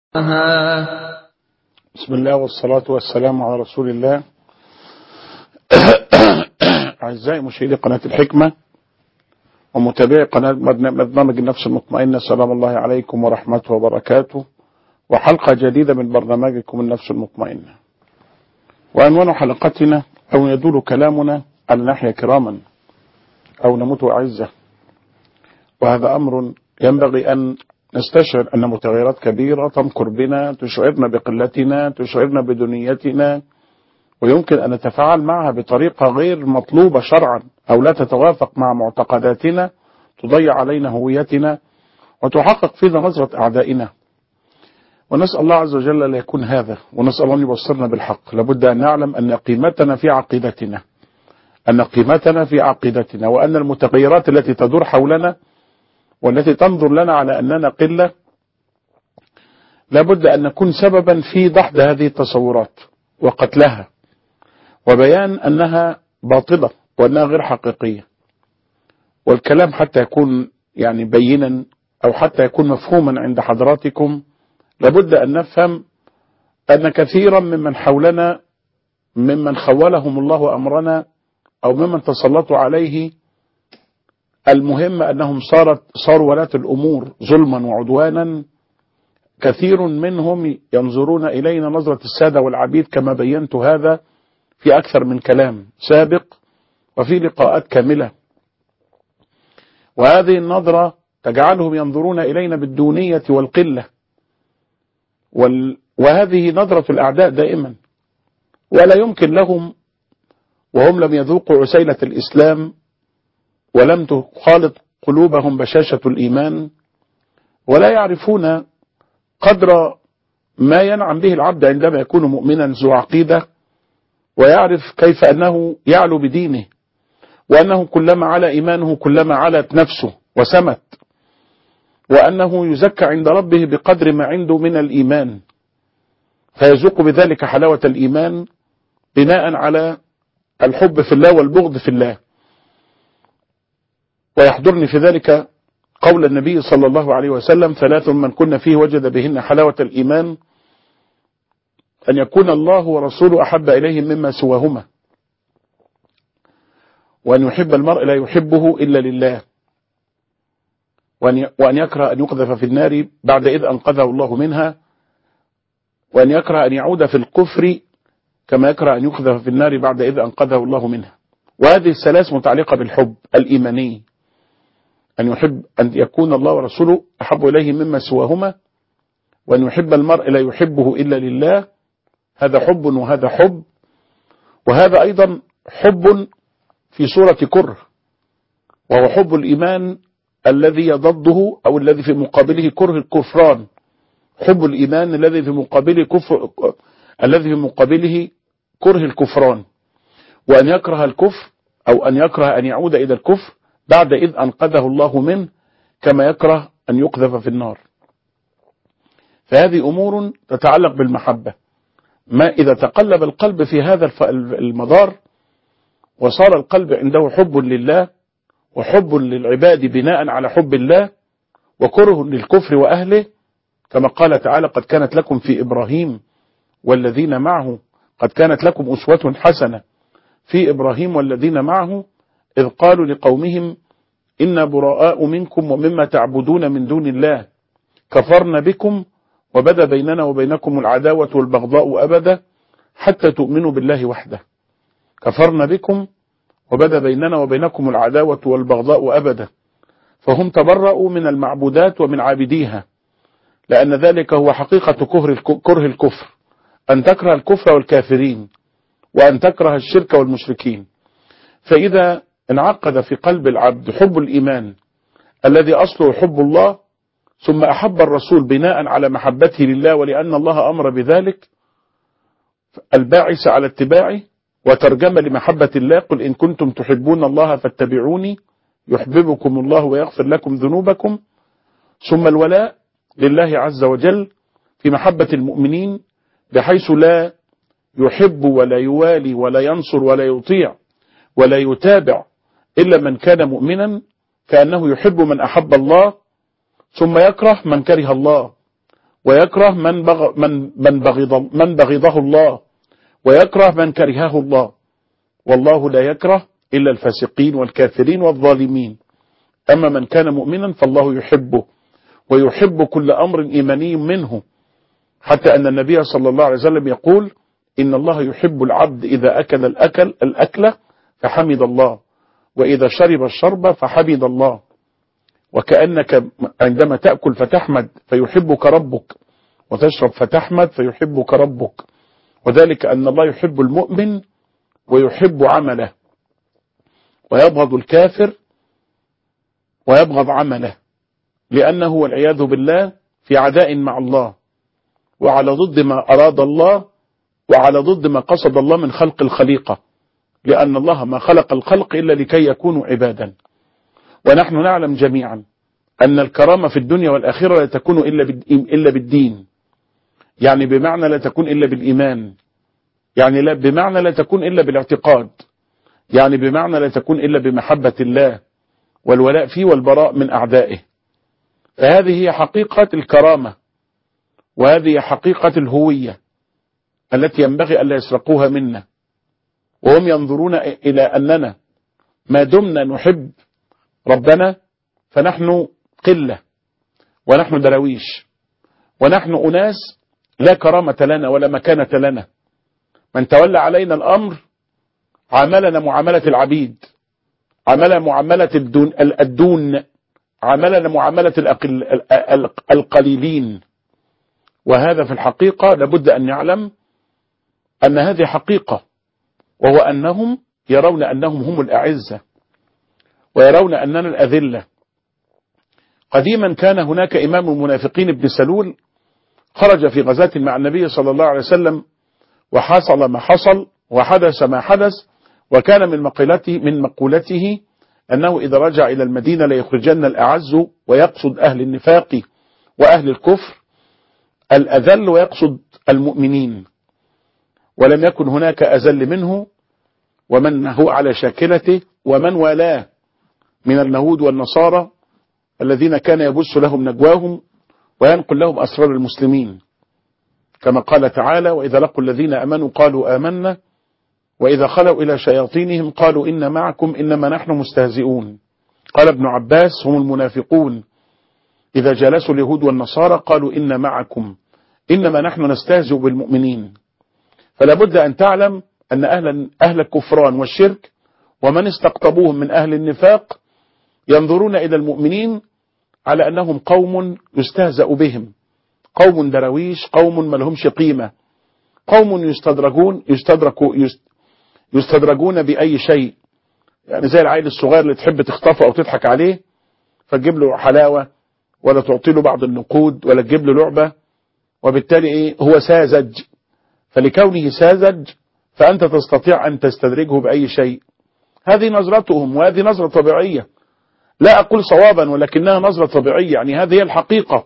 بسم الله والصلاة والسلام على رسول الله أعزائي مشاهدي قناة الحكمة ومتابعي قناة برنامج النفس المطمئنة سلام الله عليكم ورحمته وبركاته وحلقة جديدة من برنامجكم النفس المطمئنة وعنوان حلقتنا أو يدور كلامنا على نحيا كراما أو نموت عزة وهذا أمر ينبغي أن نستشعر أن متغيرات كبيرة تمكر بنا تشعرنا بقلتنا تشعرنا بدنيتنا ويمكن أن نتفاعل معها بطريقة غير مطلوبة شرعا أو لا تتوافق مع معتقداتنا تضيع علينا هويتنا وتحقق فينا نظرة أعدائنا ونسأل الله عز وجل لا يكون هذا ونسأل الله أن يبصرنا بالحق لابد أن نعلم أن قيمتنا في عقيدتنا أن قيمتنا في عقيدتنا وأن المتغيرات التي تدور حولنا والتي تنظر لنا على أننا قلة لابد أن نكون سببا في دحض هذه التصورات وقتلها وبيان أنها باطلة وأنها غير حقيقية والكلام حتى يكون يعني بينا أو حتى يكون مفهوما عند حضراتكم لابد أن نفهم أن كثيرا ممن حولنا ممن خولهم الله أمرنا أو ممن تسلطوا عليه المهم أنهم صارت صاروا ولاة الأمور ظلما وعدوانا كثير منهم ينظرون إلينا نظرة السادة والعبيد كما بينت هذا في أكثر من كلام سابق وفي لقاءات كاملة وهذه النظرة تجعلهم ينظرون إلينا بالدونية والقلة وال وهذه نظرة الأعداء دائما ولا يمكن لهم وهم لم يذوقوا عسيلة الإسلام ولم تخالط قلوبهم بشاشة الإيمان ولا يعرفون قدر ما ينعم به العبد عندما يكون مؤمنا ذو عقيدة ويعرف كيف أنه يعلو بدينه وأنه كلما على إيمانه كلما علت نفسه وسمت وأنه يزكى عند ربه بقدر ما عنده من الإيمان فيذوق بذلك حلاوة الإيمان بناء على الحب في الله والبغض في الله ويحضرني في ذلك قول النبي صلى الله عليه وسلم ثلاث من كنا فيه وجد بهن حلاوة الإيمان أن يكون الله ورسوله أحب إليه مما سواهما وأن يحب المرء لا يحبه إلا لله وأن يكره أن يقذف في النار بعد إذ أنقذه الله منها وأن يكره أن يعود في الكفر كما يكره أن يقذف في النار بعد إذ أنقذه الله منها وهذه الثلاث متعلقة بالحب الإيماني أن يحب أن يكون الله ورسوله أحب إليه مما سواهما وأن يحب المرء لا يحبه إلا لله هذا حب وهذا حب وهذا أيضا حب في صورة كره وهو حب الإيمان الذي يضده أو الذي في مقابله كره الكفران حب الإيمان الذي في مقابله كفر الذي في مقابله كره الكفران وأن يكره الكفر أو أن يكره أن يعود إلى الكفر بعد إذ أنقذه الله منه كما يكره أن يقذف في النار فهذه أمور تتعلق بالمحبة ما إذا تقلب القلب في هذا المدار وصار القلب عنده حب لله وحب للعباد بناء على حب الله وكره للكفر وأهله كما قال تعالى قد كانت لكم في إبراهيم والذين معه قد كانت لكم أسوة حسنة في إبراهيم والذين معه إذ قالوا لقومهم إنا براء منكم ومما تعبدون من دون الله كفرنا بكم وبدا بيننا وبينكم العداوة والبغضاء أبدا حتى تؤمنوا بالله وحده كفرنا بكم وبدا بيننا وبينكم العداوة والبغضاء أبدا فهم تبرأوا من المعبودات ومن عابديها لأن ذلك هو حقيقة كره الكفر أن تكره الكفر والكافرين وأن تكره الشرك والمشركين فإذا انعقد في قلب العبد حب الإيمان الذي أصله حب الله ثم أحب الرسول بناء على محبته لله ولأن الله أمر بذلك الباعث على اتباعه وترجم لمحبة الله قل إن كنتم تحبون الله فاتبعوني يحببكم الله ويغفر لكم ذنوبكم ثم الولاء لله عز وجل في محبة المؤمنين بحيث لا يحب ولا يوالي ولا ينصر ولا يطيع ولا يتابع إلا من كان مؤمنا كأنه يحب من أحب الله ثم يكره من كره الله ويكره من بغ من من بغض من بغضه الله ويكره من كرهه الله والله لا يكره إلا الفاسقين والكافرين والظالمين أما من كان مؤمنا فالله يحبه ويحب كل أمر إيماني منه حتى أن النبي صلى الله عليه وسلم يقول إن الله يحب العبد إذا أكل الأكل الأكلة فحمد الله وإذا شرب الشرب فحمد الله وكأنك عندما تأكل فتحمد فيحبك ربك وتشرب فتحمد فيحبك ربك وذلك أن الله يحب المؤمن ويحب عمله ويبغض الكافر ويبغض عمله لأنه والعياذ بالله في عداء مع الله وعلى ضد ما أراد الله وعلى ضد ما قصد الله من خلق الخليقة لأن الله ما خلق الخلق إلا لكي يكونوا عبادا ونحن نعلم جميعا أن الكرامة في الدنيا والآخرة لا تكون إلا بالدين يعني بمعنى لا تكون إلا بالإيمان يعني لا بمعنى لا تكون إلا بالاعتقاد يعني بمعنى لا تكون إلا بمحبة الله والولاء فيه والبراء من أعدائه فهذه هي حقيقة الكرامة وهذه حقيقة الهوية التي ينبغي ألا يسرقوها منا وهم ينظرون إلى أننا ما دمنا نحب ربنا فنحن قلة ونحن درويش ونحن أناس لا كرامة لنا ولا مكانة لنا من تولى علينا الأمر عاملنا معاملة العبيد عاملنا معاملة الدون, الدون عاملنا معاملة الأقل القليلين وهذا في الحقيقة لابد أن نعلم أن هذه حقيقة وهو أنهم يرون أنهم هم الأعزة ويرون أننا الأذلة قديما كان هناك إمام المنافقين ابن سلول خرج في غزاة مع النبي صلى الله عليه وسلم وحصل ما حصل وحدث ما حدث وكان من مقولته من مقولته أنه إذا رجع إلى المدينة ليخرجن الأعز ويقصد أهل النفاق وأهل الكفر الأذل ويقصد المؤمنين ولم يكن هناك أذل منه ومن هو على شاكلته ومن والاه من اليهود والنصارى الذين كان يبث لهم نجواهم وينقل لهم أسرار المسلمين كما قال تعالى وإذا لقوا الذين أمنوا قالوا آمنا وإذا خلوا إلى شياطينهم قالوا إن معكم إنما نحن مستهزئون قال ابن عباس هم المنافقون إذا جلسوا اليهود والنصارى قالوا إن معكم إنما نحن نستهزئ بالمؤمنين فلا بد أن تعلم أن أهل, أهل الكفران والشرك ومن استقطبوهم من أهل النفاق ينظرون إلى المؤمنين على أنهم قوم يستهزأ بهم قوم درويش قوم ما لهمش قيمة قوم يستدرجون يستدركوا يستدرجون بأي شيء يعني زي العيل الصغير اللي تحب تخطفه أو تضحك عليه فتجيب له حلاوة ولا تعطي له بعض النقود ولا تجيب له لعبة وبالتالي إيه هو ساذج فلكونه ساذج فأنت تستطيع أن تستدرجه بأي شيء هذه نظرتهم وهذه نظرة طبيعية لا أقول صوابا ولكنها نظرة طبيعية يعني هذه هي الحقيقة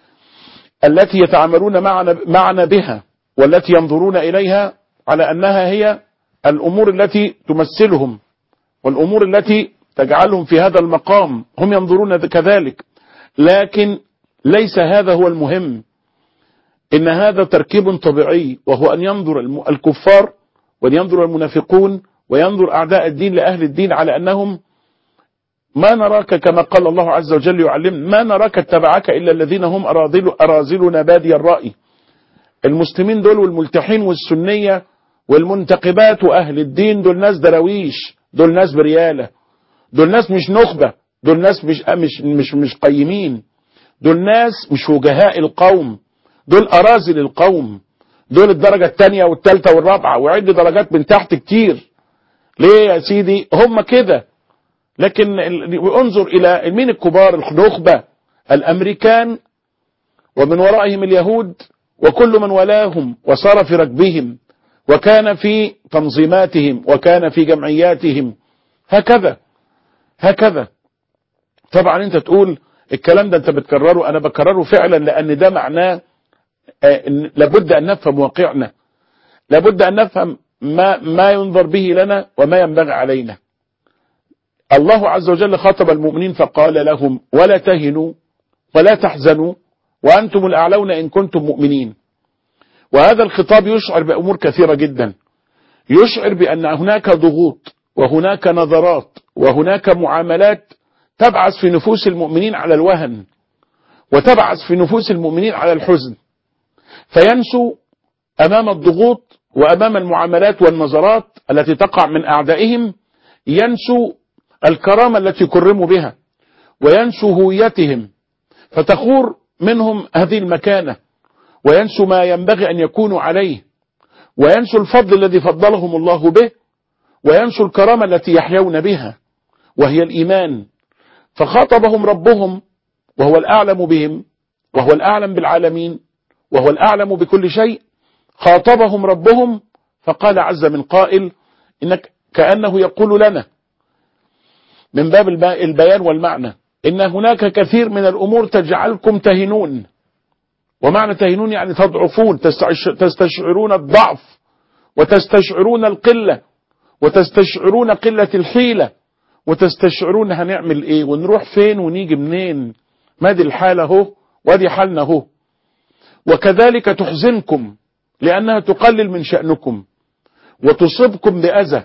التي يتعاملون معنا, معنا بها والتي ينظرون إليها على أنها هي الأمور التي تمثلهم والأمور التي تجعلهم في هذا المقام هم ينظرون كذلك لكن ليس هذا هو المهم إن هذا تركيب طبيعي وهو أن ينظر الكفار وأن ينظر المنافقون وينظر أعداء الدين لأهل الدين على أنهم ما نراك كما قال الله عز وجل يعلم ما نراك اتبعك إلا الذين هم أراذل أرازلنا بادي الرأي المسلمين دول والملتحين والسنية والمنتقبات وأهل الدين دول ناس درويش دول ناس بريالة دول ناس مش نخبة دول ناس مش مش مش, مش قيمين دول ناس مش وجهاء القوم دول أرازل القوم دول الدرجة الثانية والثالثة والرابعة وعد درجات من تحت كتير ليه يا سيدي هم كده لكن انظر إلى مين الكبار النخبة الأمريكان ومن ورائهم اليهود وكل من ولاهم وصار في ركبهم وكان في تنظيماتهم وكان في جمعياتهم هكذا هكذا طبعا انت تقول الكلام ده انت بتكرره انا بكرره فعلا لان ده معناه لابد ان نفهم واقعنا لابد ان نفهم ما ما ينظر به لنا وما ينبغي علينا الله عز وجل خاطب المؤمنين فقال لهم ولا تهنوا ولا تحزنوا وأنتم الأعلون إن كنتم مؤمنين وهذا الخطاب يشعر بأمور كثيرة جدا يشعر بأن هناك ضغوط وهناك نظرات وهناك معاملات تبعث في نفوس المؤمنين على الوهن وتبعث في نفوس المؤمنين على الحزن فينسوا أمام الضغوط وأمام المعاملات والنظرات التي تقع من أعدائهم ينسوا الكرامة التي كرموا بها وينسوا هويتهم فتخور منهم هذه المكانة وينسوا ما ينبغي أن يكونوا عليه وينسوا الفضل الذي فضلهم الله به وينسوا الكرامة التي يحيون بها وهي الإيمان فخاطبهم ربهم وهو الأعلم بهم وهو الأعلم بالعالمين وهو الأعلم بكل شيء خاطبهم ربهم فقال عز من قائل إنك كأنه يقول لنا من باب البيان والمعنى إن هناك كثير من الأمور تجعلكم تهنون ومعنى تهنون يعني تضعفون تستشعرون الضعف وتستشعرون القلة وتستشعرون قلة الحيلة وتستشعرون هنعمل ايه ونروح فين ونيجي منين ما دي الحالة اهو وادي حالنا اهو وكذلك تحزنكم لأنها تقلل من شأنكم وتصيبكم بأذى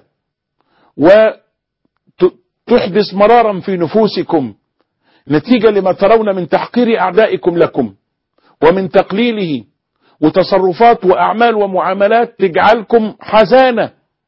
وتحدث مرارا في نفوسكم نتيجة لما ترون من تحقير أعدائكم لكم ومن تقليله وتصرفات وأعمال ومعاملات تجعلكم حزانة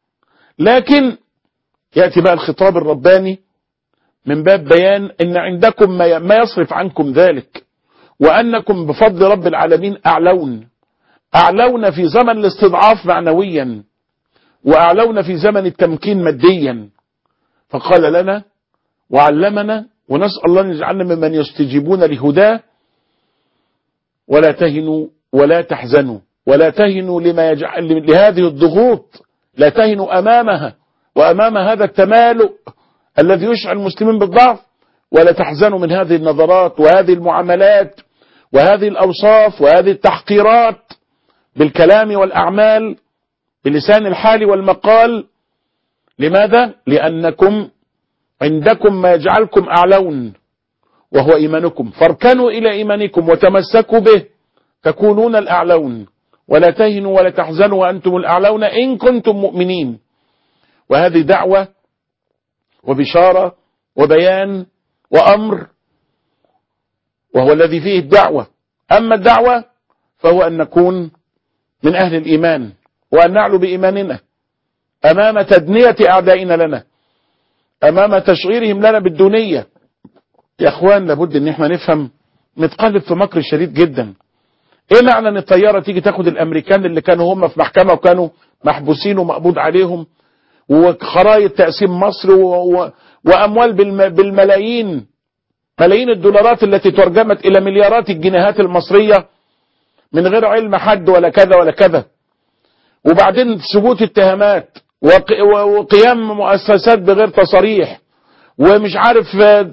لكن يأتي بقى الخطاب الرباني من باب بيان ان عندكم ما يصرف عنكم ذلك وانكم بفضل رب العالمين اعلون اعلون في زمن الاستضعاف معنويا واعلون في زمن التمكين ماديا فقال لنا وعلمنا ونسأل الله ان يجعلنا ممن يستجيبون لهداه ولا تهنوا ولا تحزنوا ولا تهنوا لما يجعل لهذه الضغوط لا تهنوا امامها وامام هذا التمالؤ الذي يشعر المسلمين بالضعف ولا تحزنوا من هذه النظرات وهذه المعاملات وهذه الاوصاف وهذه التحقيرات بالكلام والاعمال بلسان الحال والمقال لماذا لانكم عندكم ما يجعلكم اعلون وهو ايمانكم فاركنوا الى ايمانكم وتمسكوا به تكونون الاعلون ولا تهنوا ولا تحزنوا وانتم الاعلون ان كنتم مؤمنين وهذه دعوه وبشاره وبيان وامر وهو الذي فيه الدعوه اما الدعوه فهو ان نكون من اهل الايمان وان نعلو بايماننا امام تدنيه اعدائنا لنا امام تشعيرهم لنا بالدونيه يا اخوان لابد ان احنا نفهم نتقلب في مكر شديد جدا ايه معنى ان الطياره تيجي تاخد الامريكان اللي كانوا هم في محكمه وكانوا محبوسين ومقبوض عليهم وخرايط تقسيم مصر و... و... واموال بالم... بالملايين ملايين الدولارات التي ترجمت الى مليارات الجنيهات المصريه من غير علم حد ولا كذا ولا كذا وبعدين ثبوت اتهامات وق... وقيام مؤسسات بغير تصاريح ومش عارف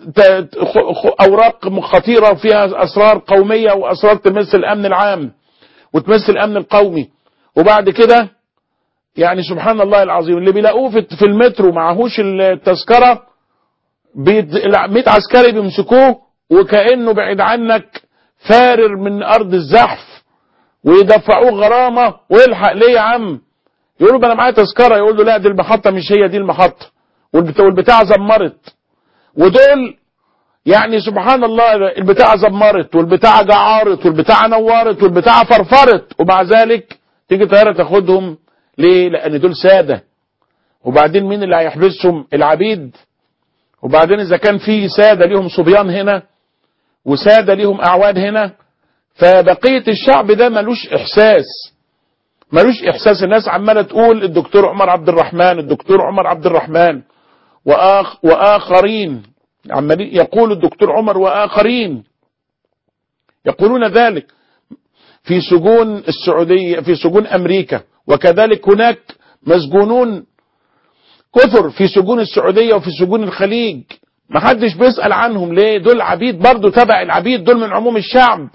اوراق خطيره فيها اسرار قوميه واسرار تمس الامن العام وتمس الامن القومي وبعد كده يعني سبحان الله العظيم اللي بيلاقوه في المترو معهوش التذكره 100 عسكري بيمسكوه وكانه بعيد عنك فارر من ارض الزحف ويدفعوه غرامه والحق ليه يا عم يقولوا له انا معايا تذكره يقول له لا دي المحطه مش هي دي المحطه والبتاع زمرت ودول يعني سبحان الله البتاع زمرت والبتاع جعارت والبتاع نورت والبتاع فرفرت ومع ذلك تيجي طياره تاخدهم ليه؟ لان دول ساده وبعدين مين اللي هيحبسهم؟ العبيد وبعدين اذا كان في ساده ليهم صبيان هنا وساده ليهم اعوان هنا فبقيه الشعب ده ملوش احساس ملوش احساس الناس عماله تقول الدكتور عمر عبد الرحمن الدكتور عمر عبد الرحمن وآخ واخرين عمالين يقول الدكتور عمر واخرين يقولون ذلك في سجون السعوديه في سجون امريكا وكذلك هناك مسجونون كثر في سجون السعوديه وفي سجون الخليج ما حدش بيسال عنهم ليه دول عبيد برضه تبع العبيد دول من عموم الشعب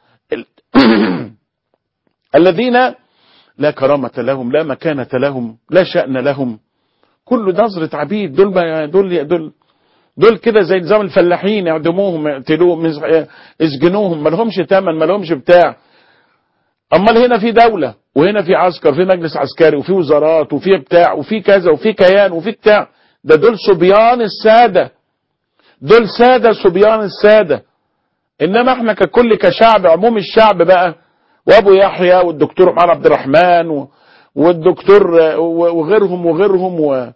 الذين لا كرامة لهم لا مكانة لهم لا شأن لهم كل نظرة عبيد دول دول دول دول كده زي نظام الفلاحين يعدموهم يقتلوهم يسجنوهم ما لهمش تمن ما لهمش بتاع امال هنا في دولة وهنا في عسكر في مجلس عسكري وفي وزارات وفي بتاع وفي كذا وفي كيان وفي بتاع ده دول صبيان السادة دول سادة صبيان السادة انما احنا ككل كشعب عموم الشعب بقى وابو يحيى والدكتور عمر عبد الرحمن و... والدكتور وغيرهم وغيرهم و...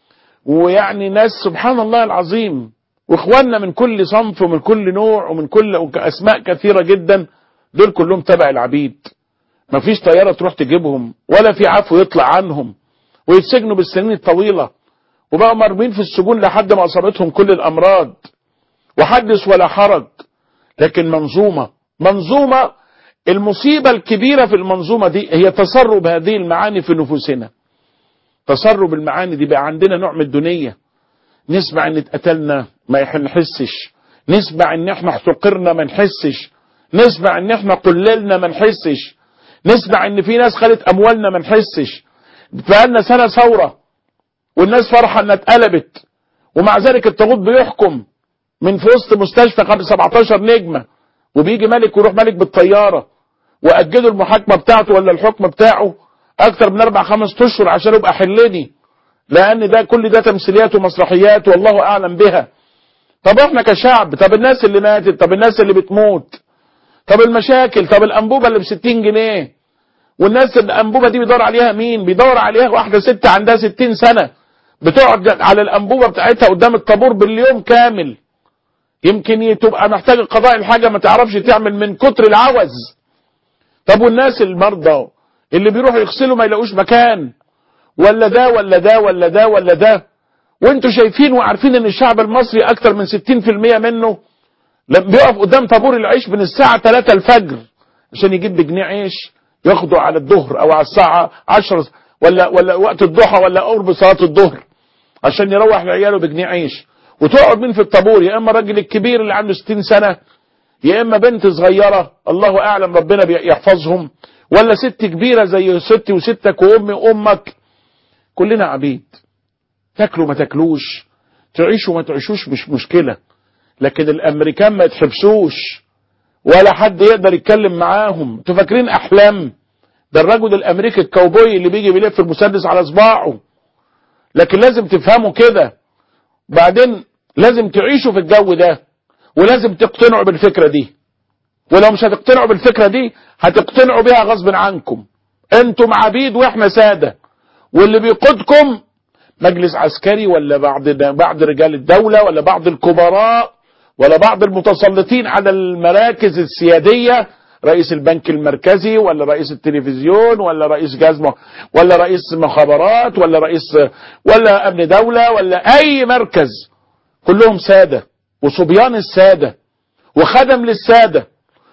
ويعني ناس سبحان الله العظيم واخواننا من كل صنف ومن كل نوع ومن كل اسماء كثيره جدا دول كلهم تبع العبيد مفيش طياره تروح تجيبهم ولا في عفو يطلع عنهم ويتسجنوا بالسنين الطويله وبقوا مرمين في السجون لحد ما اصابتهم كل الامراض وحدث ولا حرج لكن منظومه منظومه المصيبه الكبيره في المنظومه دي هي تسرب هذه المعاني في نفوسنا تسرب المعاني دي بقى عندنا نوع من الدنية نسمع ان اتقتلنا ما نحسش نسمع ان احنا احتقرنا ما نحسش نسمع ان احنا قللنا ما نحسش نسمع ان في ناس خدت اموالنا ما نحسش بقالنا سنة ثورة والناس فرحة انها اتقلبت ومع ذلك الطاغوت بيحكم من في وسط مستشفى قبل 17 نجمة وبيجي ملك ويروح ملك بالطيارة واجلوا المحاكمة بتاعته ولا الحكم بتاعه اكتر من اربع خمس اشهر عشان يبقى حلني لان ده كل ده تمثيليات ومسرحيات والله اعلم بها طب احنا كشعب طب الناس اللي ماتت طب الناس اللي بتموت طب المشاكل طب الانبوبه اللي ب 60 جنيه والناس الانبوبه دي بيدور عليها مين بيدور عليها واحده ست عندها 60 سنه بتقعد على الانبوبه بتاعتها قدام الطابور باليوم كامل يمكن تبقى محتاجه قضاء الحاجه ما تعرفش تعمل من كتر العوز طب والناس المرضى اللي بيروحوا يغسلوا ما يلاقوش مكان ولا ده ولا ده ولا ده ولا ده وانتوا شايفين وعارفين ان الشعب المصري اكتر من 60% منه بيقف قدام طابور العيش من الساعة 3 الفجر عشان يجيب بجنيه عيش ياخده على الظهر او على الساعة 10 ولا ولا وقت الضحى ولا قرب صلاة الظهر عشان يروح لعياله بجنيه عيش وتقعد مين في الطابور يا اما الراجل الكبير اللي عنده 60 سنة يا اما بنت صغيرة الله اعلم ربنا يحفظهم ولا ست كبيرة زي ستي وستك وامي وامك كلنا عبيد تاكلوا ما تاكلوش تعيشوا ما تعيشوش مش مشكلة لكن الامريكان ما يتحبسوش ولا حد يقدر يتكلم معاهم انتوا فاكرين احلام ده الرجل الامريكي الكاوبوي اللي بيجي بيلف المسدس على صباعه لكن لازم تفهموا كده بعدين لازم تعيشوا في الجو ده ولازم تقتنعوا بالفكرة دي ولو مش هتقتنعوا بالفكرة دي هتقتنعوا بيها غصب عنكم انتم عبيد واحنا سادة واللي بيقودكم مجلس عسكري ولا بعض بعض رجال الدولة ولا بعض الكبراء ولا بعض المتسلطين على المراكز السيادية رئيس البنك المركزي ولا رئيس التلفزيون ولا رئيس جهاز ولا رئيس مخابرات ولا رئيس ولا امن دولة ولا اي مركز كلهم سادة وصبيان السادة وخدم للسادة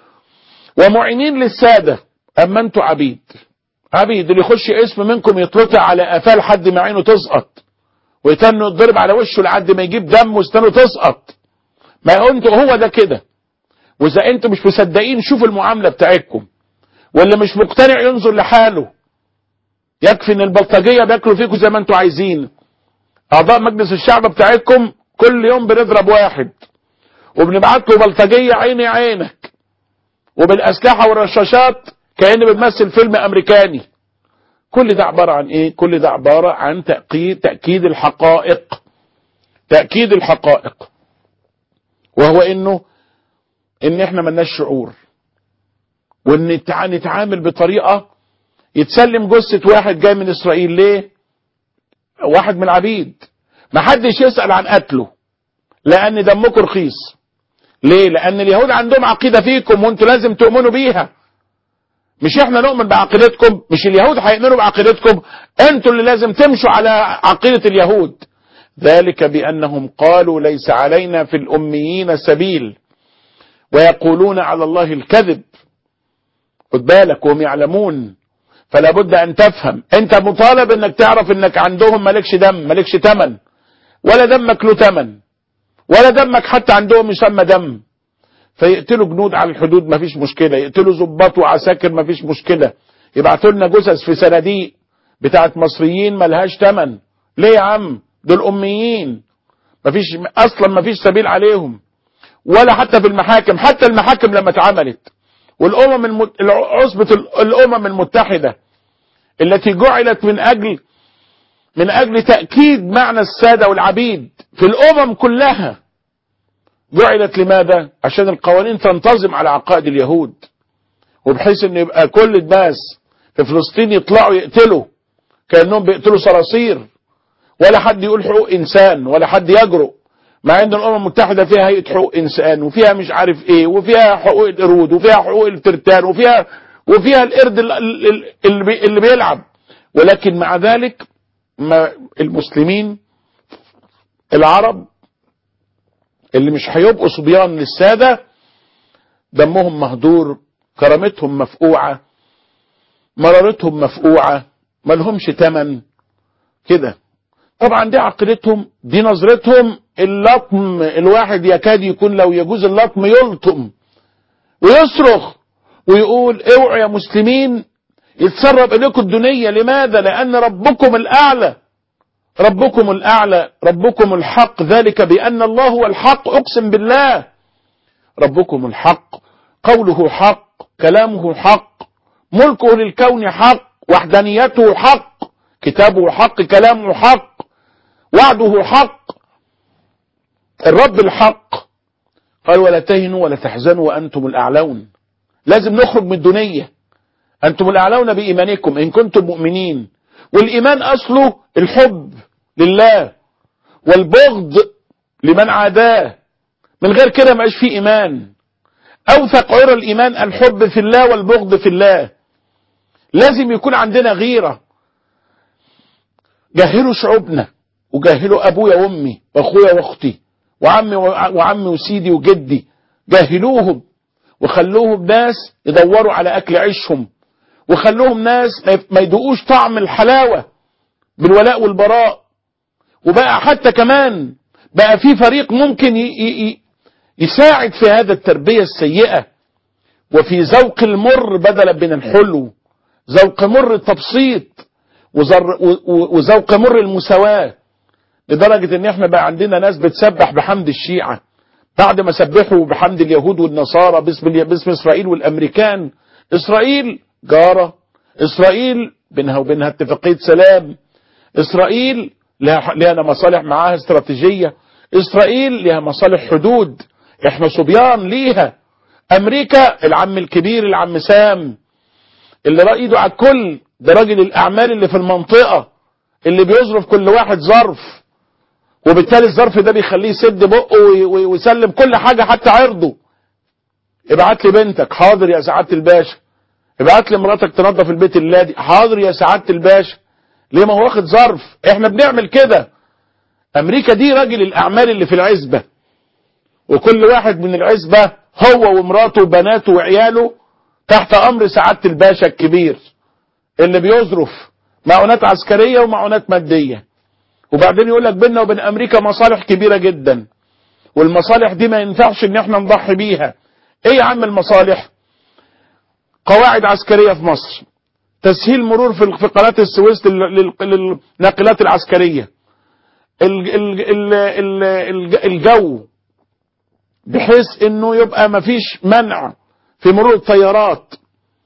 ومعينين للسادة اما انتوا عبيد عبيد اللي يخش اسم منكم يترفع على قفاه لحد ما عينه تسقط ويتنوا يتضرب على وشه لحد ما يجيب دم واستنوا تسقط ما انتوا هو ده كده واذا انتوا مش مصدقين شوفوا المعامله بتاعتكم واللي مش مقتنع ينظر لحاله يكفي ان البلطجيه بياكلوا فيكم زي ما انتوا عايزين اعضاء مجلس الشعب بتاعتكم كل يوم بنضرب واحد وبنبعت له بلطجيه عيني عينك وبالاسلحه والرشاشات كأن بتمثل فيلم امريكاني كل ده عبارة عن ايه كل ده عبارة عن تأكيد تأكيد الحقائق تأكيد الحقائق وهو انه ان احنا ملناش شعور وان نتعامل بطريقة يتسلم جثة واحد جاي من اسرائيل ليه واحد من العبيد ما حدش يسأل عن قتله لان دمكم رخيص ليه لان اليهود عندهم عقيدة فيكم وانتوا لازم تؤمنوا بيها مش احنا نؤمن بعقيدتكم مش اليهود هيؤمنوا بعقيدتكم انتوا اللي لازم تمشوا على عقيدة اليهود ذلك بأنهم قالوا ليس علينا في الأميين سبيل ويقولون على الله الكذب خد بالك وهم يعلمون فلا بد أن تفهم أنت مطالب أنك تعرف أنك عندهم مالكش دم مالكش تمن ولا دمك له تمن ولا دمك حتى عندهم يسمى دم فيقتلوا جنود على الحدود مفيش مشكلة يقتلوا ظباط وعساكر مفيش مشكلة يبعتوا لنا جثث في صناديق بتاعت مصريين ملهاش تمن ليه يا عم دول أميين مفيش اصلا مفيش سبيل عليهم ولا حتى في المحاكم حتى المحاكم لما اتعملت والامم المت... عصبة الامم المتحدة التي جعلت من اجل من اجل تأكيد معنى السادة والعبيد في الامم كلها جعلت لماذا عشان القوانين تنتظم على عقائد اليهود وبحيث ان يبقى كل الناس في فلسطين يطلعوا يقتلوا كأنهم بيقتلوا صراصير ولا حد يقول حقوق انسان ولا حد يجرؤ مع ان الامم المتحدة فيها هيئة حقوق انسان وفيها مش عارف ايه وفيها حقوق القرود وفيها حقوق الترتان وفيها وفيها القرد اللي, اللي بيلعب ولكن مع ذلك ما المسلمين العرب اللي مش هيبقوا صبيان للسادة دمهم مهدور كرامتهم مفقوعة مرارتهم مفقوعة ملهمش تمن كده طبعا دي عقيدتهم دي نظرتهم اللطم الواحد يكاد يكون لو يجوز اللطم يلطم ويصرخ ويقول اوعوا يا مسلمين يتسرب اليكم الدنيا لماذا لان ربكم الاعلى ربكم الاعلى ربكم الحق ذلك بان الله هو الحق اقسم بالله ربكم الحق قوله حق كلامه حق ملكه للكون حق وحدانيته حق كتابه حق كلامه حق وعده حق الرب الحق قال ولا تهنوا ولا تحزنوا وأنتم الأعلون لازم نخرج من الدنيا أنتم الأعلون بإيمانكم إن كنتم مؤمنين والإيمان أصله الحب لله والبغض لمن عاداه من غير كده ما فيه إيمان أوثق عرى الإيمان الحب في الله والبغض في الله لازم يكون عندنا غيرة جهلوا شعوبنا وجهلوا أبويا وأمي وأخويا وأختي وعمي وعمي وسيدي وجدي جهلوهم وخلوهم ناس يدوروا على أكل عيشهم وخلوهم ناس ما يدوقوش طعم الحلاوة بالولاء والبراء وبقى حتى كمان بقى في فريق ممكن يساعد في هذا التربية السيئة وفي ذوق المر بدلا من الحلو ذوق مر التبسيط وذوق مر المساواة لدرجة ان احنا بقى عندنا ناس بتسبح بحمد الشيعة بعد ما سبحوا بحمد اليهود والنصارى باسم, باسم اسرائيل والامريكان اسرائيل جارة اسرائيل بينها وبينها اتفاقية سلام اسرائيل لها, لها مصالح معاها استراتيجية اسرائيل لها مصالح حدود احنا صبيان ليها امريكا العم الكبير العم سام اللي رأيده على الكل ده راجل الاعمال اللي في المنطقة اللي بيظرف كل واحد ظرف وبالتالي الظرف ده بيخليه يسد بقه ويسلم كل حاجة حتى عرضه ابعت لي بنتك حاضر يا سعادة الباشا ابعت لي مراتك تنظف البيت اللادي حاضر يا سعادة الباشا ليه ما هو واخد ظرف احنا بنعمل كده امريكا دي راجل الاعمال اللي في العزبة وكل واحد من العزبة هو ومراته وبناته وعياله تحت امر سعادة الباشا الكبير اللي بيظرف معونات عسكرية ومعونات مادية وبعدين يقول لك بيننا وبين امريكا مصالح كبيرة جدا والمصالح دي ما ينفعش ان احنا نضحي بيها ايه يا عم المصالح قواعد عسكرية في مصر تسهيل مرور في قناة السويس للناقلات العسكرية الجو بحيث انه يبقى مفيش منع في مرور الطيارات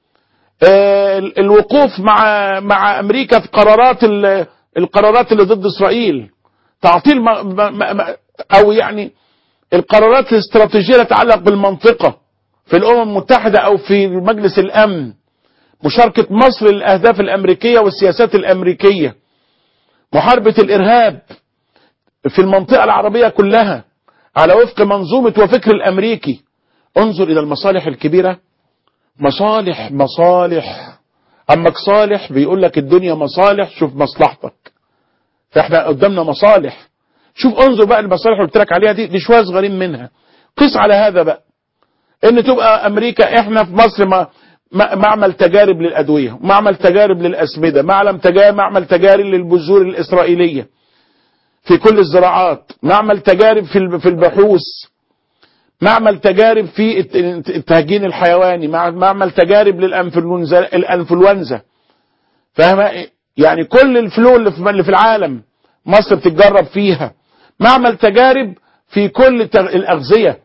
الوقوف مع مع امريكا في قرارات القرارات اللي ضد اسرائيل تعطيل او يعني القرارات الاستراتيجيه اللي تتعلق بالمنطقه في الامم المتحده او في مجلس الامن مشاركه مصر للاهداف الامريكيه والسياسات الامريكيه محاربه الارهاب في المنطقه العربيه كلها على وفق منظومه وفكر الامريكي انظر الى المصالح الكبيره مصالح مصالح عمك صالح بيقول لك الدنيا مصالح شوف مصلحتك فاحنا قدامنا مصالح شوف انظر بقى المصالح اللي قلت لك عليها دي دي شويه صغيرين منها قيس على هذا بقى ان تبقى امريكا احنا في مصر ما معمل تجارب للادويه معمل تجارب للاسمده معمل تجارب معمل تجارب للبذور الاسرائيليه في كل الزراعات معمل تجارب في في البحوث معمل تجارب في التهجين الحيواني معمل تجارب للانفلونزا الانفلونزا فاهمه يعني كل الفلو اللي في العالم مصر بتتجرب فيها معمل تجارب في كل الأغذية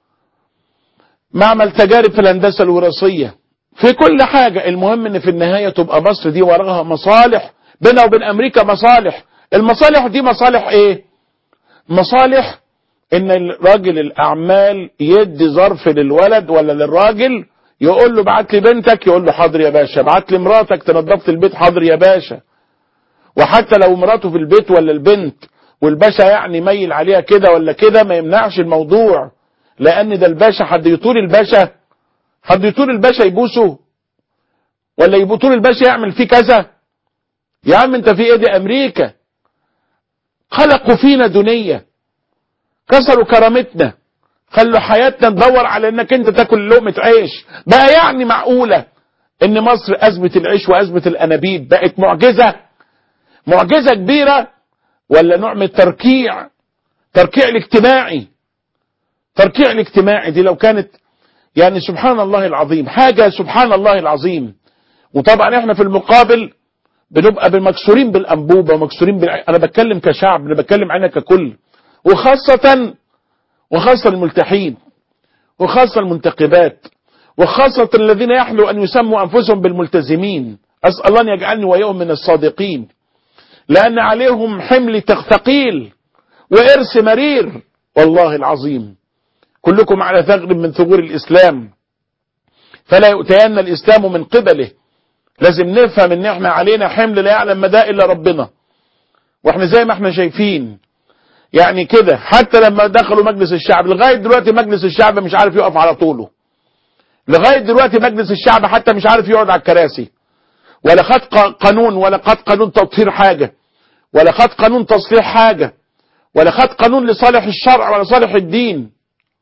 معمل تجارب في الهندسة الوراثية في كل حاجة المهم ان في النهاية تبقى مصر دي وراها مصالح بينها وبين امريكا مصالح المصالح دي مصالح ايه مصالح ان الراجل الاعمال يدي ظرف للولد ولا للراجل يقول له بعت لي بنتك يقول له حاضر يا باشا بعت لي مراتك تنظف البيت حاضر يا باشا وحتى لو مراته في البيت ولا البنت والباشا يعني ميل عليها كده ولا كده ما يمنعش الموضوع لان ده الباشا حد يطول الباشا حد يطول الباشا يبوسه ولا يطول الباشا يعمل فيه كذا يا عم انت في ايه دي امريكا خلقوا فينا دنيا كسروا كرامتنا خلوا حياتنا تدور على انك انت تاكل لقمة عيش بقى يعني معقولة ان مصر ازمة العيش وازمة الانابيب بقت معجزة معجزة كبيرة ولا نوع من التركيع تركيع الاجتماعي تركيع الاجتماعي دي لو كانت يعني سبحان الله العظيم حاجة سبحان الله العظيم وطبعا احنا في المقابل بنبقى مكسورين بالانبوبة ومكسورين بال... انا بتكلم كشعب انا بتكلم عنها ككل وخاصة وخاصة الملتحين وخاصة المنتقبات وخاصة الذين يحلوا أن يسموا أنفسهم بالملتزمين أسأل الله أن يجعلني ويوم من الصادقين لأن عليهم حمل ثقيل وإرث مرير والله العظيم كلكم على ثغر من ثغور الإسلام فلا يؤتين الإسلام من قبله لازم نفهم ان احنا علينا حمل لا يعلم مدى الا ربنا واحنا زي ما احنا شايفين يعني كده حتى لما دخلوا مجلس الشعب لغاية دلوقتي مجلس الشعب مش عارف يقف على طوله لغاية دلوقتي مجلس الشعب حتى مش عارف يقعد على الكراسي ولا خد قانون ولا خد قانون تطهير حاجة ولا خد قانون تصليح حاجة ولا خد قانون لصالح الشرع ولا صالح الدين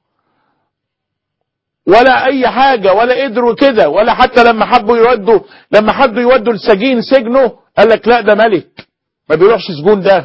ولا اي حاجة ولا قدروا كده ولا حتى لما حبوا يودوا لما حبوا يودوا السجين سجنه قال لك لا ده ملك ما بيروحش سجون ده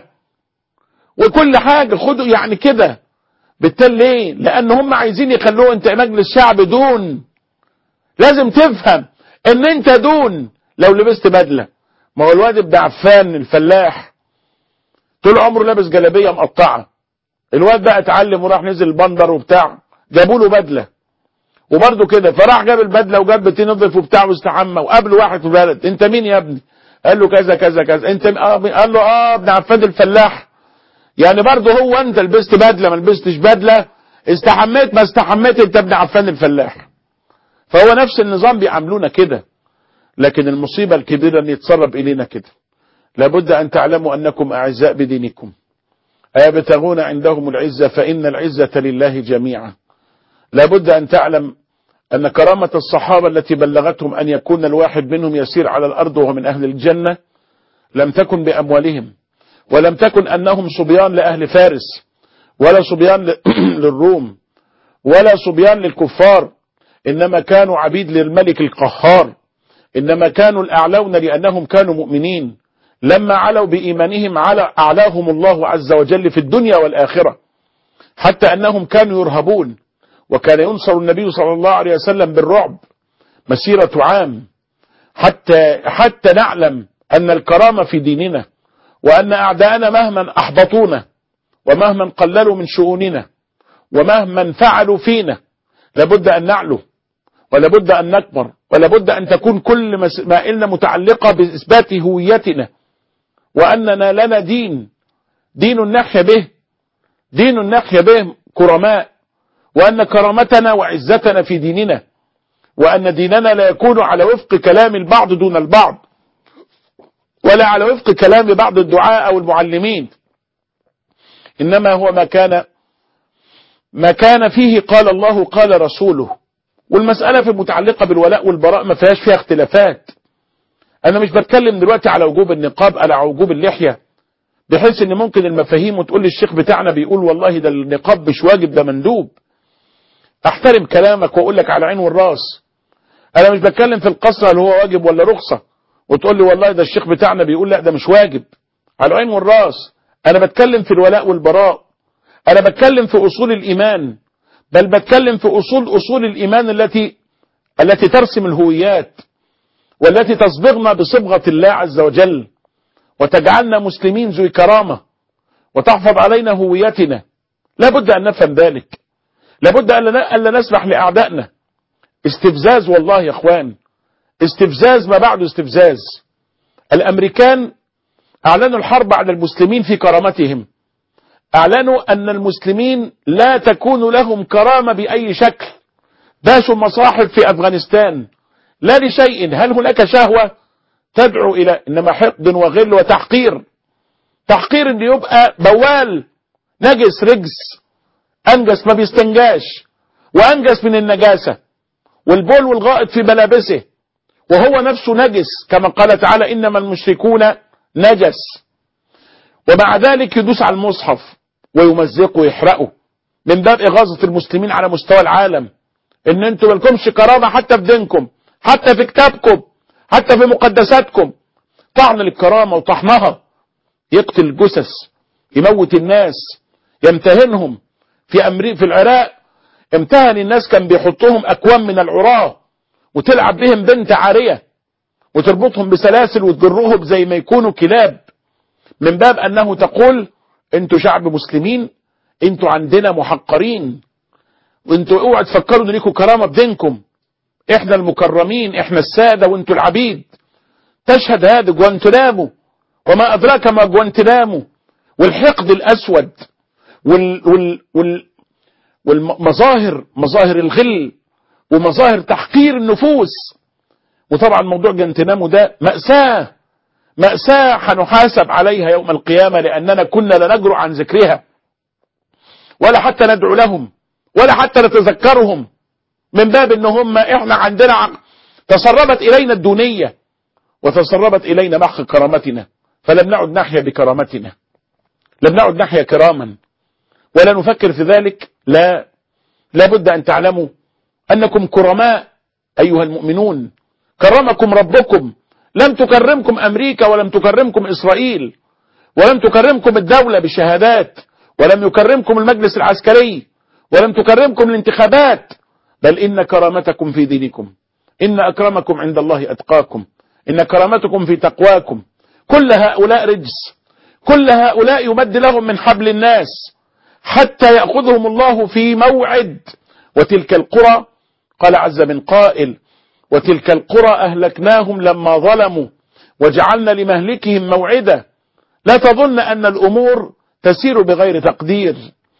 وكل حاجة خدوا يعني كده بالتالي ليه لان هم عايزين يخلوه انت مجلس شعب دون لازم تفهم ان انت دون لو لبست بدلة ما هو الواد ابن عفان الفلاح طول عمره لابس جلابية مقطعة الواد بقى اتعلم وراح نزل البندر وبتاع جابوا له بدله وبرده كده فراح جاب البدله وجاب بتين نضف وبتاع واستحمى وقابله واحد في البلد انت مين يا ابني قال له كذا كذا كذا انت آه قال له اه ابن عفان الفلاح يعني برضه هو انت لبست بدله ما لبستش بدله استحميت ما استحميت انت ابن عفان الفلاح فهو نفس النظام بيعاملونا كده لكن المصيبه الكبيره ان يتسرب الينا كده لابد ان تعلموا انكم اعزاء بدينكم ايبتغون عندهم العزه فان العزه لله جميعا لابد أن تعلم أن كرامة الصحابة التي بلغتهم أن يكون الواحد منهم يسير على الأرض وهو من أهل الجنة لم تكن بأموالهم ولم تكن أنهم صبيان لأهل فارس ولا صبيان للروم ولا صبيان للكفار إنما كانوا عبيد للملك القهار إنما كانوا الأعلون لأنهم كانوا مؤمنين لما علوا بإيمانهم على أعلاهم الله عز وجل في الدنيا والآخرة حتى أنهم كانوا يرهبون وكان ينصر النبي صلى الله عليه وسلم بالرعب مسيرة عام حتى حتى نعلم أن الكرامة في ديننا وأن أعداءنا مهما أحبطونا ومهما قللوا من شؤوننا ومهما فعلوا فينا لابد أن نعلو ولابد أن نكبر ولابد أن تكون كل مسائلنا متعلقة بإثبات هويتنا وأننا لنا دين دين نحيا به دين نحيا به كرماء وأن كرامتنا وعزتنا في ديننا وأن ديننا لا يكون على وفق كلام البعض دون البعض ولا على وفق كلام بعض الدعاء أو المعلمين إنما هو ما كان ما كان فيه قال الله قال رسوله والمسألة في المتعلقة بالولاء والبراء ما فيهاش فيها اختلافات أنا مش بتكلم دلوقتي على وجوب النقاب على وجوب اللحية بحيث ان ممكن المفاهيم وتقول لي الشيخ بتاعنا بيقول والله ده النقاب مش واجب ده مندوب احترم كلامك واقول لك على عين والراس انا مش بتكلم في القصر هل هو واجب ولا رخصة وتقول لي والله ده الشيخ بتاعنا بيقول لا ده مش واجب على عين والراس انا بتكلم في الولاء والبراء انا بتكلم في اصول الايمان بل بتكلم في اصول اصول الايمان التي التي ترسم الهويات والتي تصبغنا بصبغة الله عز وجل وتجعلنا مسلمين ذوي كرامة وتحفظ علينا هويتنا لا بد أن نفهم ذلك لابد أن لا نسمح لأعدائنا استفزاز والله يا اخوان استفزاز ما بعد استفزاز الامريكان اعلنوا الحرب على المسلمين في كرامتهم اعلنوا ان المسلمين لا تكون لهم كرامة باي شكل داشوا المصاحف في افغانستان لا لشيء هل هناك شهوة تدعو الى انما حقد وغل وتحقير تحقير ان يبقى بوال نجس رجس انجس ما بيستنجاش وانجس من النجاسة والبول والغائط في ملابسه وهو نفسه نجس كما قال تعالى إنما المشركون نجس ومع ذلك يدوس على المصحف ويمزقه ويحرقه من باب إغاظة المسلمين على مستوى العالم إن أنتم مالكمش كرامة حتى في دينكم حتى في كتابكم حتى في مقدساتكم طعن للكرامة وطحنها يقتل الجثث يموت الناس يمتهنهم في أمريكا في العراق امتهن الناس كان بيحطهم أكوام من العراة وتلعب بهم بنت عارية وتربطهم بسلاسل وتجرهم زي ما يكونوا كلاب من باب أنه تقول انتوا شعب مسلمين انتوا عندنا محقرين وانتوا اوعوا تفكروا ان ليكوا كرامة بدينكم احنا المكرمين احنا السادة وانتوا العبيد تشهد هذا جوانتنامو وما ادراك ما جوانتنامو والحقد الاسود وال وال وال والمظاهر مظاهر الغل ومظاهر تحقير النفوس وطبعا موضوع جنتنامو ده مأساة مأساة هنحاسب عليها يوم القيامة لأننا كنا لا نجرؤ عن ذكرها ولا حتى ندعو لهم ولا حتى نتذكرهم من باب ان هم احنا عندنا تسربت الينا الدونية وتسربت الينا محق كرامتنا فلم نعد نحيا بكرامتنا لم نعد نحيا كراما ولا نفكر في ذلك لا لابد أن تعلموا أنكم كرماء أيها المؤمنون كرمكم ربكم لم تكرمكم أمريكا ولم تكرمكم إسرائيل ولم تكرمكم الدولة بالشهادات ولم يكرمكم المجلس العسكري ولم تكرمكم الانتخابات بل إن كرامتكم في دينكم إن أكرمكم عند الله أتقاكم إن كرامتكم في تقواكم كل هؤلاء رجس كل هؤلاء يمد لهم من حبل الناس حتى يأخذهم الله في موعد وتلك القرى قال عز من قائل وتلك القرى أهلكناهم لما ظلموا وجعلنا لمهلكهم موعدا لا تظن أن الأمور تسير بغير تقدير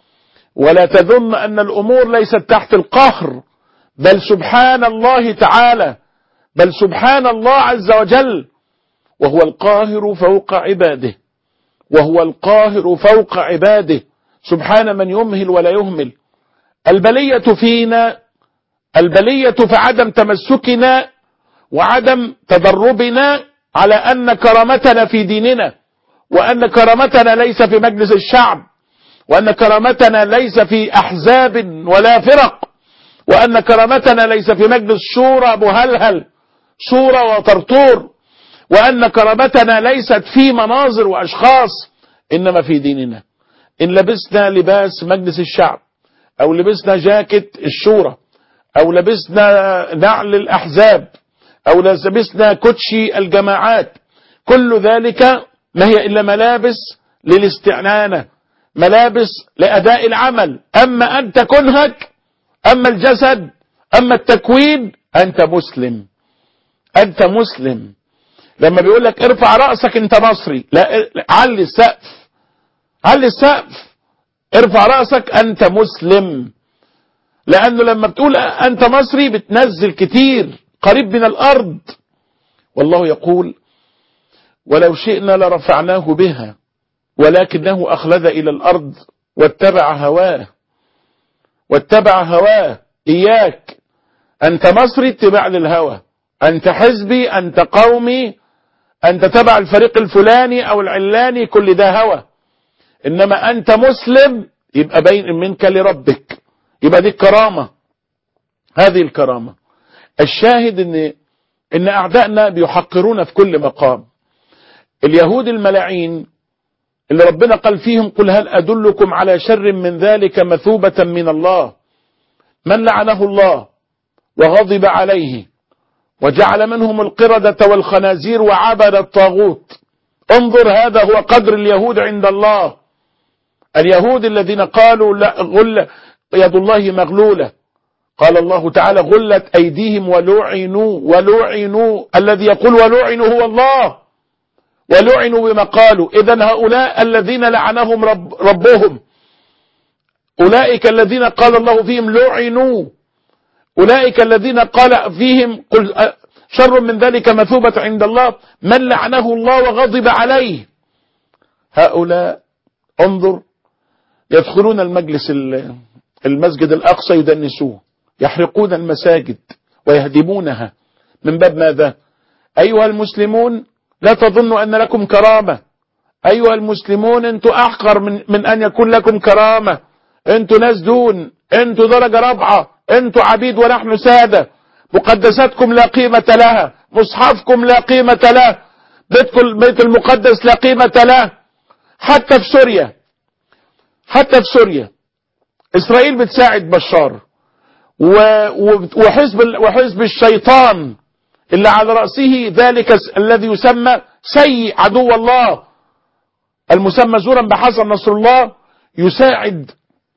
ولا تظن أن الأمور ليست تحت القهر بل سبحان الله تعالى بل سبحان الله عز وجل وهو القاهر فوق عباده وهو القاهر فوق عباده سبحان من يمهل ولا يهمل البلية فينا البلية في عدم تمسكنا وعدم تدربنا على أن كرامتنا في ديننا وأن كرامتنا ليس في مجلس الشعب وأن كرامتنا ليس في أحزاب ولا فرق وأن كرامتنا ليس في مجلس شورى مهلهل شورى وطرطور وأن كرامتنا ليست في مناظر وأشخاص إنما في ديننا إن لبسنا لباس مجلس الشعب أو لبسنا جاكيت الشورى أو لبسنا نعل الأحزاب أو لبسنا كوتشي الجماعات كل ذلك ما هي إلا ملابس للاستعنانة ملابس لأداء العمل أما أنت كنهك أما الجسد أما التكوين أنت مسلم أنت مسلم لما بيقول لك ارفع رأسك أنت مصري لا علي السقف علي السقف ارفع رأسك أنت مسلم لأنه لما بتقول أنت مصري بتنزل كتير قريب من الأرض والله يقول ولو شئنا لرفعناه بها ولكنه أخلد إلى الأرض واتبع هواه واتبع هواه إياك أنت مصري اتباع للهوى أنت حزبي أنت قومي أنت تبع الفريق الفلاني أو العلاني كل ده هوى إنما أنت مسلم يبقى بين منك لربك يبقى دي الكرامة هذه الكرامة الشاهد ان ان اعدائنا بيحقرون في كل مقام اليهود الملاعين اللي ربنا قال فيهم قل هل ادلكم على شر من ذلك مثوبة من الله من لعنه الله وغضب عليه وجعل منهم القردة والخنازير وعبد الطاغوت انظر هذا هو قدر اليهود عند الله اليهود الذين قالوا لا غل يد الله مغلولة قال الله تعالى غلت أيديهم ولعنوا ولعنوا الذي يقول ولعنوا هو الله ولعنوا بما قالوا إذا هؤلاء الذين لعنهم رب ربهم أولئك الذين قال الله فيهم لعنوا أولئك الذين قال فيهم قل شر من ذلك مثوبة عند الله من لعنه الله وغضب عليه هؤلاء انظر يدخلون المجلس المسجد الأقصى يدنسوه يحرقون المساجد ويهدمونها من باب ماذا أيها المسلمون لا تظنوا أن لكم كرامة أيها المسلمون أنتوا أحقر من, من أن يكون لكم كرامة أنتوا ناس دون أنتوا درجة رابعة أنتوا عبيد ونحن سادة مقدساتكم لا قيمة لها مصحفكم لا قيمة له بيتكم بيت المقدس لا قيمة له حتى في سوريا حتى في سوريا إسرائيل بتساعد بشار وحزب وحزب الشيطان اللي على رأسه ذلك الذي يسمى سيء عدو الله المسمى زورا بحسن نصر الله يساعد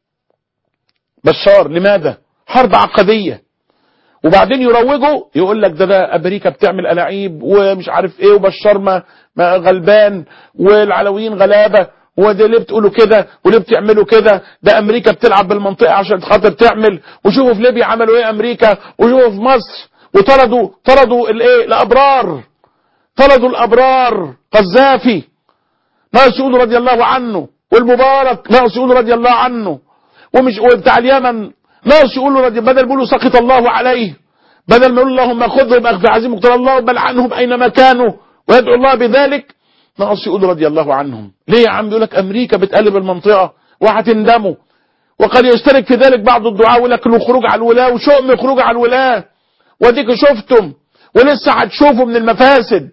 بشار لماذا حرب عقدية وبعدين يروجوا يقول لك ده ده امريكا بتعمل الاعيب ومش عارف ايه وبشار ما, ما غلبان والعلويين غلابه وده ليه بتقولوا كده وليه بتعملوا كده ده امريكا بتلعب بالمنطقه عشان خاطر تعمل وشوفوا في ليبيا عملوا ايه امريكا وشوفوا في مصر وطردوا طردوا الايه الابرار طردوا الابرار قذافي مسعود رضي الله عنه والمبارك مسعود رضي الله عنه ومش وبتاع اليمن ناس يقولوا رضي بدل بيقولوا سقط الله عليه بدل ما يقول اللهم خذهم اخذ عزيم مقتل الله بل عنهم اينما كانوا ويدعو الله بذلك ناس يقولوا رضي الله عنهم ليه يا عم يقول لك امريكا بتقلب المنطقه وهتندموا وقد يشترك في ذلك بعض الدعاء يقول لك الخروج على الولاة وشؤم الخروج على الولاة وديك شفتم ولسه هتشوفوا من المفاسد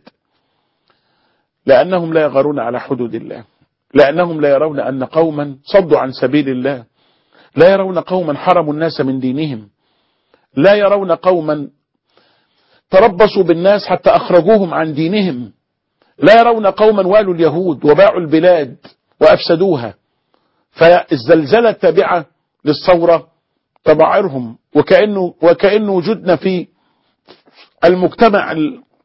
لأنهم لا يغارون على حدود الله لأنهم لا يرون أن قوما صدوا عن سبيل الله لا يرون قوما حرموا الناس من دينهم لا يرون قوما تربصوا بالناس حتى أخرجوهم عن دينهم لا يرون قوما والوا اليهود وباعوا البلاد وأفسدوها فالزلزلة التابعة للثورة تبعرهم وكأنه, وكأن وجودنا في المجتمع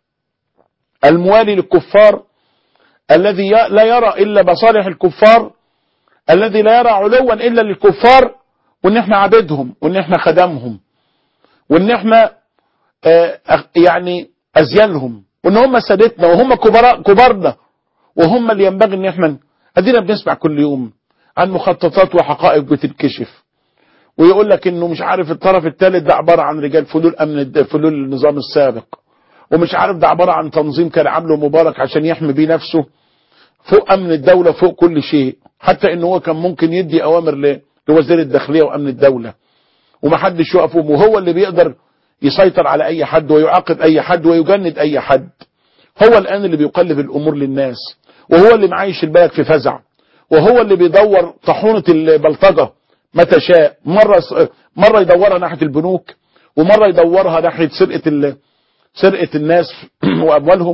الموالي للكفار الذي لا يرى إلا مصالح الكفار الذي لا يرى علوا إلا للكفار وإن احنا عبيدهم وإن احنا خدمهم وإن احنا آه يعني أزيالهم وإن هم سادتنا وهم كبراء كبارنا وهم اللي ينبغي إن احنا أدينا بنسمع كل يوم عن مخططات وحقائق بتتكشف ويقول لك انه مش عارف الطرف الثالث ده عباره عن رجال فلول امن فلول النظام السابق ومش عارف ده عباره عن تنظيم كان عامله مبارك عشان يحمي بيه نفسه فوق امن الدوله فوق كل شيء حتى ان هو كان ممكن يدي اوامر لوزير الداخليه وامن الدوله ومحدش يقفهم وهو اللي بيقدر يسيطر على اي حد ويعاقب اي حد ويجند اي حد هو الان اللي بيقلب الامور للناس وهو اللي معايش البلد في فزع وهو اللي بيدور طاحونه البلطجه متى شاء مرة مرة يدورها ناحية البنوك ومرة يدورها ناحية سرقة سرقة الناس وأموالهم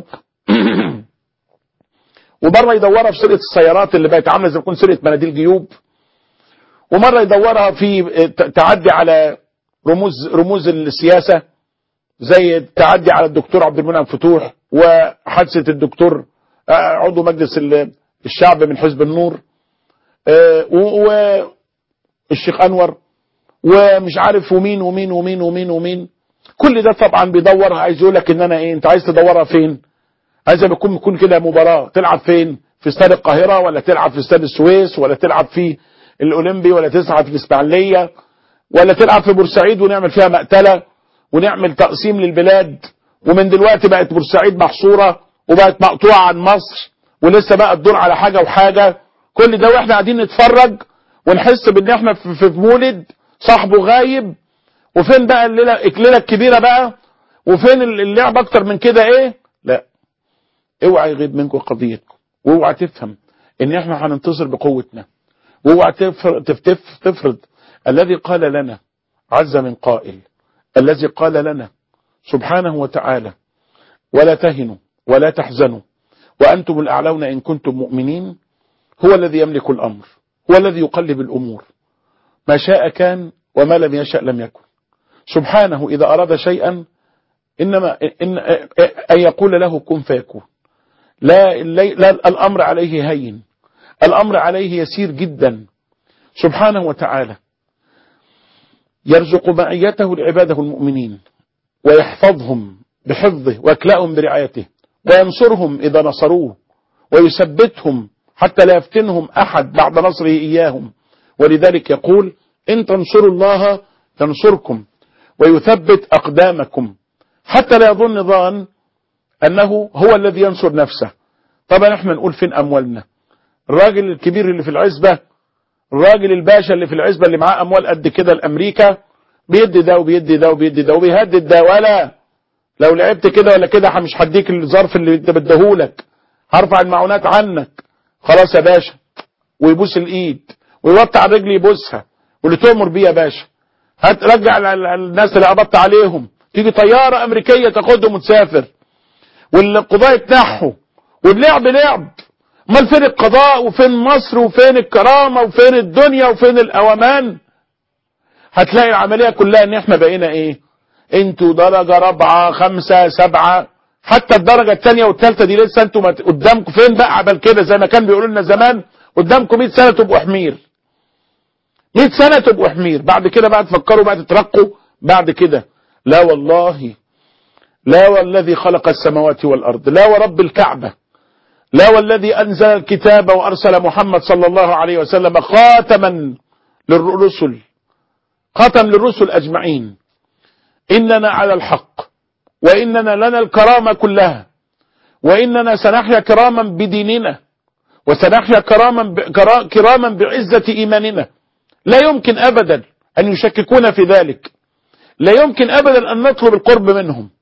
ومرة يدورها في سرقة السيارات اللي بقت عاملة زي ما تكون سرقة مناديل جيوب ومرة يدورها في تعدي على رموز رموز السياسة زي التعدي على الدكتور عبد المنعم فتوح وحادثة الدكتور عضو مجلس الشعب من حزب النور و الشيخ انور ومش عارف ومين ومين ومين ومين ومين كل ده طبعا بيدورها عايز يقول لك ان انا ايه انت عايز تدورها فين عايز يكون يكون كده مباراه تلعب فين في استاد القاهره ولا تلعب في استاد السويس ولا تلعب في الاولمبي ولا تلعب في الاسماعيليه ولا تلعب في بورسعيد ونعمل فيها مقتله ونعمل تقسيم للبلاد ومن دلوقتي بقت بورسعيد محصوره وبقت مقطوعه عن مصر ولسه بقى الدور على حاجه وحاجه كل ده واحنا قاعدين نتفرج ونحس بان احنا في مولد صاحبه غايب وفين بقى الليله الليله الكبيره بقى وفين اللعب اكتر من كده ايه لا اوعى يغيب منكم قضيتكم واوعى تفهم ان احنا هننتصر بقوتنا واوعى تفرض تفرض الذي قال لنا عز من قائل الذي قال لنا سبحانه وتعالى ولا تهنوا ولا تحزنوا وانتم الاعلون ان كنتم مؤمنين هو الذي يملك الامر هو الذي يقلب الأمور ما شاء كان وما لم يشأ لم يكن سبحانه إذا أراد شيئا إنما إن أن يقول له كن فيكون لا, لا الأمر عليه هين الأمر عليه يسير جدا سبحانه وتعالى يرزق معيته لعباده المؤمنين ويحفظهم بحفظه ويكلأهم برعايته وينصرهم إذا نصروه ويثبتهم حتى لا يفتنهم أحد بعد نصره إياهم ولذلك يقول إن تنصروا الله ينصركم ويثبت أقدامكم حتى لا يظن ظان أنه هو الذي ينصر نفسه طبعا احنا نقول فين أموالنا الراجل الكبير اللي في العزبة الراجل الباشا اللي في العزبة اللي معاه أموال قد كده الأمريكا بيدي ده وبيدي ده وبيدي ده وبيهدد ده ولا لو لعبت كده ولا كده مش هديك الظرف اللي انت بديهولك هرفع المعونات عنك خلاص يا باشا ويبوس الايد ويوطي على الرجل يبوسها واللي تؤمر بيه يا باشا هات رجع الناس اللي قبضت عليهم تيجي طيارة أمريكية تاخدهم وتسافر والقضاء يتنحوا واللعب لعب امال فين القضاء وفين مصر وفين الكرامة وفين الدنيا وفين الأوامان هتلاقي العملية كلها ان احنا بقينا ايه انتوا درجة رابعة خمسة سبعة حتى الدرجة الثانية والثالثة دي لسه انتوا قدامكم فين بقى عبال كده زي ما كان بيقولوا لنا زمان قدامكم 100 سنة تبقوا حمير 100 سنة تبقوا حمير بعد كده بقى تفكروا بقى تترقوا بعد كده لا والله لا والذي خلق السماوات والأرض لا ورب الكعبة لا والذي أنزل الكتاب وأرسل محمد صلى الله عليه وسلم خاتما للرسل ختم للرسل أجمعين إننا على الحق وإننا لنا الكرامة كلها وإننا سنحيا كراما بديننا وسنحيا كراما كراما بعزة إيماننا لا يمكن أبدا أن يشككون في ذلك لا يمكن أبدا أن نطلب القرب منهم